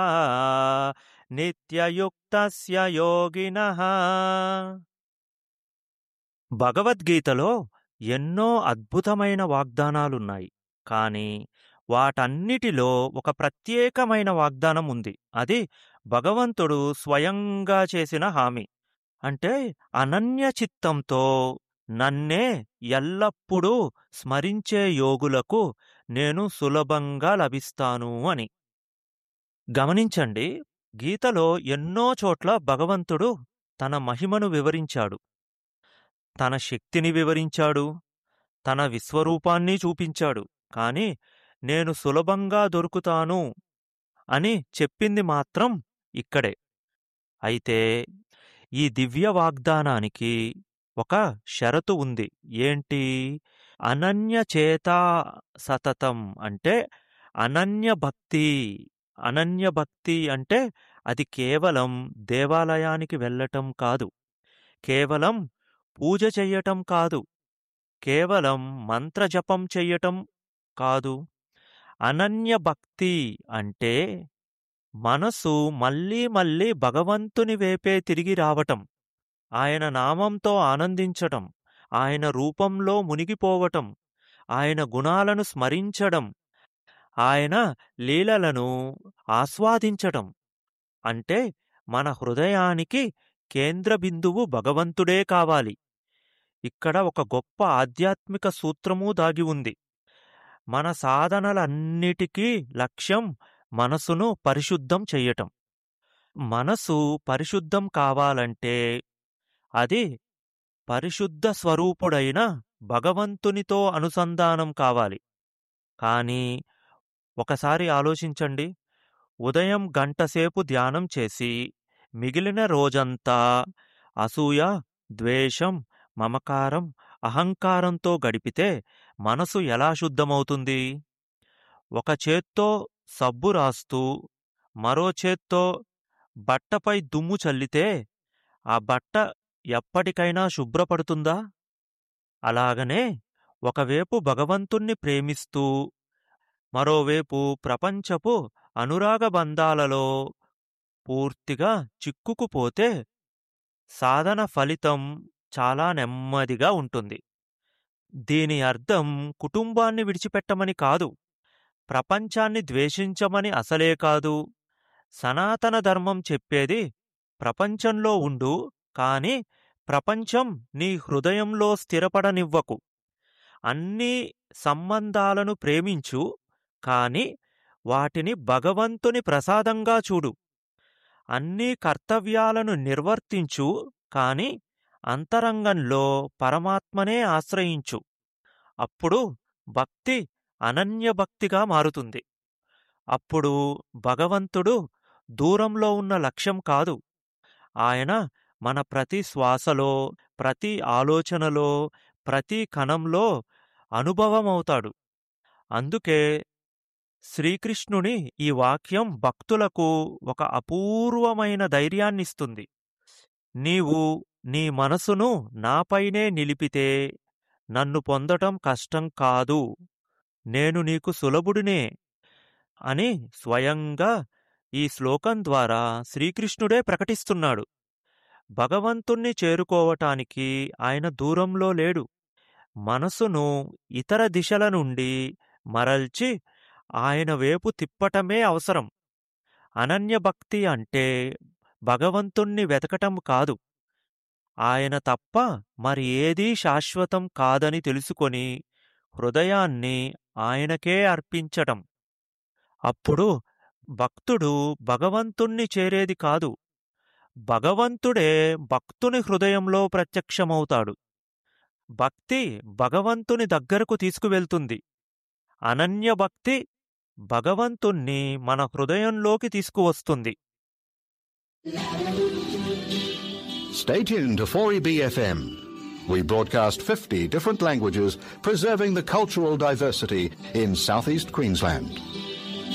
నిత్యయుక్తస్య యోగినః భగవద్గీతలో ఎన్నో అద్భుతమైన వాగ్దానాలున్నాయి కానీ వాటన్నిటిలో ఒక ప్రత్యేకమైన వాగ్దానం ఉంది అది భగవంతుడు స్వయంగా చేసిన హామీ అంటే అనన్య చిత్తంతో నన్నే ఎల్లప్పుడూ స్మరించే యోగులకు నేను సులభంగా లభిస్తాను అని గమనించండి గీతలో ఎన్నో చోట్ల భగవంతుడు తన మహిమను వివరించాడు తన శక్తిని వివరించాడు తన విశ్వరూపాన్ని చూపించాడు కాని నేను సులభంగా దొరుకుతాను అని చెప్పింది మాత్రం ఇక్కడే అయితే ఈ దివ్య వాగ్దానానికి ఒక షరతు ఉంది ఏంటి అనన్య చేతా సతతం అంటే అనన్య భక్తి అనన్య భక్తి అంటే అది కేవలం దేవాలయానికి వెళ్ళటం కాదు కేవలం పూజ చెయ్యటం కాదు కేవలం మంత్రజపం చెయ్యటం కాదు అనన్య భక్తి అంటే మనసు మళ్ళీ మళ్ళీ భగవంతుని వేపే తిరిగి రావటం ఆయన నామంతో ఆనందించటం ఆయన రూపంలో మునిగిపోవటం ఆయన గుణాలను స్మరించడం ఆయన లీలలను ఆస్వాదించటం అంటే మన హృదయానికి కేంద్ర బిందువు భగవంతుడే కావాలి ఇక్కడ ఒక గొప్ప ఆధ్యాత్మిక సూత్రమూ దాగి ఉంది మన సాధనలన్నిటికీ లక్ష్యం మనసును పరిశుద్ధం చెయ్యటం మనసు పరిశుద్ధం కావాలంటే అది పరిశుద్ధ స్వరూపుడైన భగవంతునితో అనుసంధానం కావాలి కానీ ఒకసారి ఆలోచించండి ఉదయం గంటసేపు ధ్యానం చేసి మిగిలిన రోజంతా అసూయ ద్వేషం మమకారం అహంకారంతో గడిపితే మనసు ఎలా శుద్ధమవుతుంది ఒక చేత్తో సబ్బు రాస్తూ మరో చేత్తో బట్టపై దుమ్ము చల్లితే ఆ బట్ట ఎప్పటికైనా శుభ్రపడుతుందా అలాగనే ఒకవేపు భగవంతుణ్ణి ప్రేమిస్తూ మరోవేపు ప్రపంచపు అనురాగ బంధాలలో పూర్తిగా చిక్కుకుపోతే సాధన ఫలితం చాలా నెమ్మదిగా ఉంటుంది దీని అర్థం కుటుంబాన్ని విడిచిపెట్టమని కాదు ప్రపంచాన్ని ద్వేషించమని అసలే కాదు సనాతన ధర్మం చెప్పేది ప్రపంచంలో ఉండు కాని ప్రపంచం నీ హృదయంలో స్థిరపడనివ్వకు అన్ని సంబంధాలను ప్రేమించు కాని వాటిని భగవంతుని ప్రసాదంగా చూడు అన్ని కర్తవ్యాలను నిర్వర్తించు కాని అంతరంగంలో పరమాత్మనే ఆశ్రయించు అప్పుడు భక్తి అనన్యభక్తిగా మారుతుంది అప్పుడు భగవంతుడు దూరంలో ఉన్న లక్ష్యం కాదు ఆయన మన ప్రతి శ్వాసలో ప్రతి ఆలోచనలో ప్రతి కణంలో అనుభవమవుతాడు అందుకే శ్రీకృష్ణుని ఈ వాక్యం భక్తులకు ఒక అపూర్వమైన ధైర్యాన్నిస్తుంది నీవు నీ మనసును నాపైనే నిలిపితే నన్ను పొందటం కష్టం కాదు నేను నీకు సులభుడినే అని స్వయంగా ఈ శ్లోకం ద్వారా శ్రీకృష్ణుడే ప్రకటిస్తున్నాడు భగవంతుణ్ణి చేరుకోవటానికి ఆయన దూరంలో లేడు మనసును ఇతర దిశల నుండి మరల్చి ఆయన వేపు తిప్పటమే అవసరం అనన్యభక్తి అంటే భగవంతుణ్ణి వెతకటం కాదు ఆయన తప్ప మరి ఏదీ శాశ్వతం కాదని తెలుసుకొని హృదయాన్ని ఆయనకే అర్పించటం అప్పుడు భక్తుడు భగవంతుణ్ణి చేరేది కాదు భగవంతుడే భక్తుని హృదయంలో ప్రత్యక్షమవుతాడు భక్తి భగవంతుని దగ్గరకు తీసుకువెళ్తుంది అనన్య భక్తి భగవంతుణ్ణి మన హృదయంలోకి తీసుకువస్తుంది Stay tuned to 4EBFM. We broadcast 50 different languages, preserving the cultural diversity in southeast Queensland.